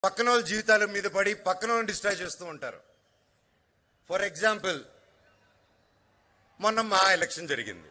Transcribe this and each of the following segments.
పక్కన వాళ్ళ జీవితాల మీద పడి పక్కన వాళ్ళని డిస్ట్రాయ్ చేస్తూ ఉంటారు ఫర్ ఎగ్జాంపుల్ మొన్న మా ఎలక్షన్ జరిగింది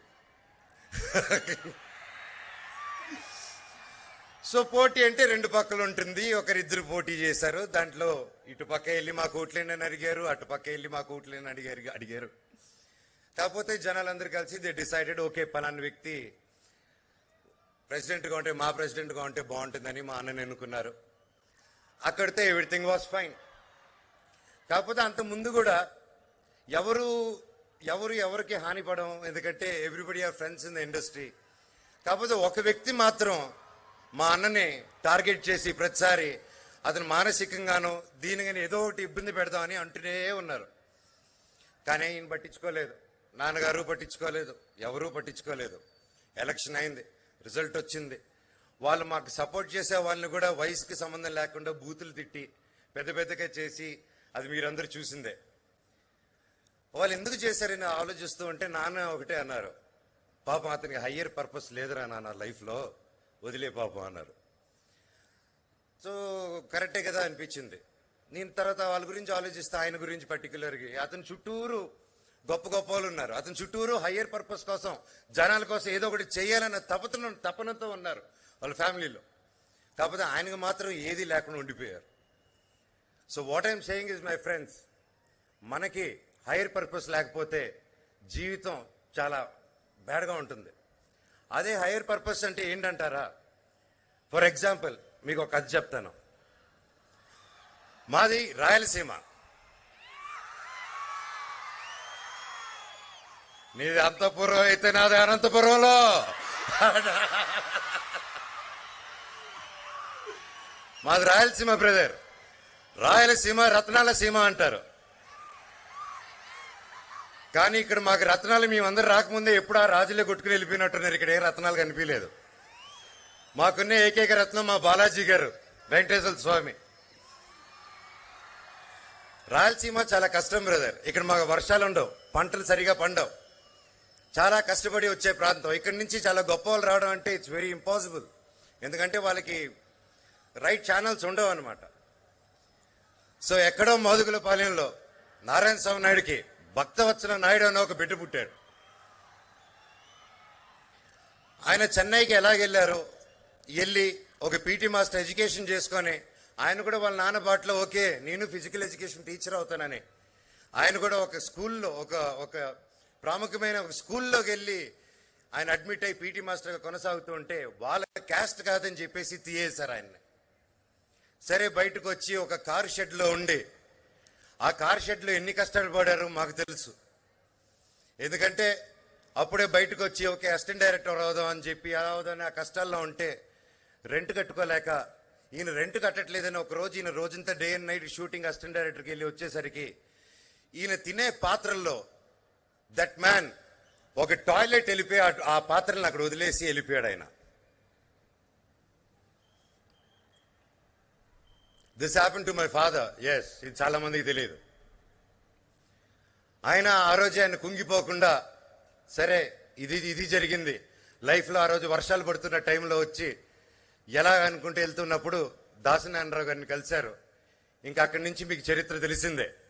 సో పోటీ అంటే రెండు పక్కలు ఉంటుంది ఒకరిద్దరు పోటీ చేశారు దాంట్లో ఇటు పక్క వెళ్ళి మా కోట్లేనని అడిగారు అటు పక్క వెళ్ళి మా కోట్లేని అడిగారు అడిగారు కాకపోతే జనాలందరూ కలిసి దే డిసైడెడ్ ఓకే పలానా వ్యక్తి ప్రెసిడెంట్గా ఉంటే మా ప్రెసిడెంట్గా ఉంటే బాగుంటుందని మా అన్నని ఎన్నుకున్నారు అక్కడితో ఎవ్రీథింగ్ వాస్ ఫైన్ కాకపోతే అంత ముందు కూడా ఎవరు ఎవరు ఎవరికి హానిపడం ఎందుకంటే everybody are friends in the industry కాకపోతే ఒక వ్యక్తి మాత్రం మా అన్నని టార్గెట్ చేసి ప్రతిసారి అతను మానసికంగాను దీనిగాని ఏదో ఒకటి ఇబ్బంది పెడదామని అంటూనే ఉన్నారు కానీ ఈయన పట్టించుకోలేదు నాన్నగారు పట్టించుకోలేదు ఎవరూ పట్టించుకోలేదు ఎలక్షన్ అయింది రిజల్ట్ వచ్చింది వాళ్ళు మాకు సపోర్ట్ చేసే వాళ్ళని కూడా వయసుకి సంబంధం లేకుండా బూతులు తిట్టి పెద్ద పెద్దగా చేసి అది మీరందరూ చూసిందే వాళ్ళు ఎందుకు చేశారని ఆలోచిస్తూ ఉంటే నాన్న ఒకటే అన్నారు పాపం అతనికి హయ్యర్ పర్పస్ లేదురా నాన్న లైఫ్లో వదిలే పాపం అన్నారు సో కరెక్టే కదా అనిపించింది నేను తర్వాత వాళ్ళ గురించి ఆలోచిస్తే ఆయన గురించి పర్టికులర్గా అతని చుట్టూరు గొప్ప గొప్ప వాళ్ళు ఉన్నారు అతని చుట్టూరు హయ్యర్ పర్పస్ కోసం జనాల కోసం ఏదో ఒకటి చేయాలన్న తపతను తపనతో ఉన్నారు వాళ్ళ ఫ్యామిలీలో కాకపోతే ఆయనకు మాత్రం ఏది లేకుండా ఉండిపోయారు so what I'm saying is my friends మనకి హైయర్ పర్పస్ లేకపోతే జీవితం చాలా బ్యాడ్గా ఉంటుంది అదే హైయర్ పర్పస్ అంటే ఏంటంటారా ఫర్ ఎగ్జాంపుల్ మీకు ఒక కథ చెప్తాను మాది రాయలసీమ నీది అంతపురం అయితే నాది అనంతపురంలో మాది రాయలసీమ బ్రదర్ రాయలసీమ రత్నాల సీమ అంటారు కానీ ఇక్కడ మాకు రత్నాలు మేమందరం రాకముందే ఎప్పుడు ఆ రాజులే కొట్టుకుని వెళ్ళిపోయినట్టున్నారు ఇక్కడ ఏ రత్నాలు కనిపించలేదు మాకున్న ఏకైక రత్నం మా బాలాజీ గారు వెంకటేశ్వర స్వామి రాయలసీమ చాలా కష్టం బ్రదర్ ఇక్కడ మాకు వర్షాలు ఉండవు పంటలు సరిగా పండవు చాలా కష్టపడి వచ్చే ప్రాంతం ఇక్కడి నుంచి చాలా గొప్ప వాళ్ళు రావడం అంటే ఇట్స్ వెరీ ఇంపాసిబుల్ ఎందుకంటే వాళ్ళకి రైట్ ఛానల్స్ ఉండవు అనమాట సో ఎక్కడో మోదుగుల పాలెంలో నారాయణ స్వామి నాయుడికి భక్తవత్సల నాయుడు అనే ఒక బిడ్డ పుట్టాడు ఆయన చెన్నైకి ఎలాగెళ్ళారు వెళ్ళి ఒక పీటీ మాస్టర్ ఎడ్యుకేషన్ చేసుకొని ఆయన కూడా వాళ్ళ నాన్న బాటలో ఓకే నేను ఫిజికల్ ఎడ్యుకేషన్ టీచర్ అవుతానని ఆయన కూడా ఒక స్కూల్లో ఒక ఒక ప్రాముఖ్యమైన ఒక స్కూల్లోకి వెళ్ళి ఆయన అడ్మిట్ అయి పీటీ మాస్టర్గా కొనసాగుతూ ఉంటే వాళ్ళ క్యాస్ట్ కాదని చెప్పేసి తీయేశారు ఆయన్ని సరే బయటకు వచ్చి ఒక కార్ షెడ్లో ఉండి ఆ కార్ షెడ్లో ఎన్ని కష్టాలు పడారో మాకు తెలుసు ఎందుకంటే అప్పుడే బయటకు వచ్చి ఓకే అసిస్టెంట్ డైరెక్టర్ అవుదాం అని చెప్పి అలా అవుదామని ఆ కష్టాల్లో ఉంటే రెంట్ కట్టుకోలేక ఈయన రెంట్ కట్టట్లేదని ఒక రోజు ఈయన రోజంతా day and night shooting assistant డైరెక్టర్కి వెళ్ళి వచ్చేసరికి ఈయన తినే పాత్రల్లో దట్ మ్యాన్ ఒక టాయిలెట్ వెళ్ళిపోయి ఆ- ఆ పాత్రలను అక్కడ వదిలేసి వెళ్ళిపోయాడు ఆయన this happen to my father yes ఇది చాలా మందికి తెలియదు ఆయన ఆ రోజు ఆయన కుంగిపోకుండా సరే ఇది ఇది జరిగింది లైఫ్లో ఆ రోజు వర్షాలు పడుతున్న టైంలో వచ్చి ఎలా అనుకుంటూ వెళ్తున్నప్పుడు దాసనారాయణరావు గారిని కలిశారు ఇంకా అక్కడి నుంచి మీకు చరిత్ర తెలిసిందే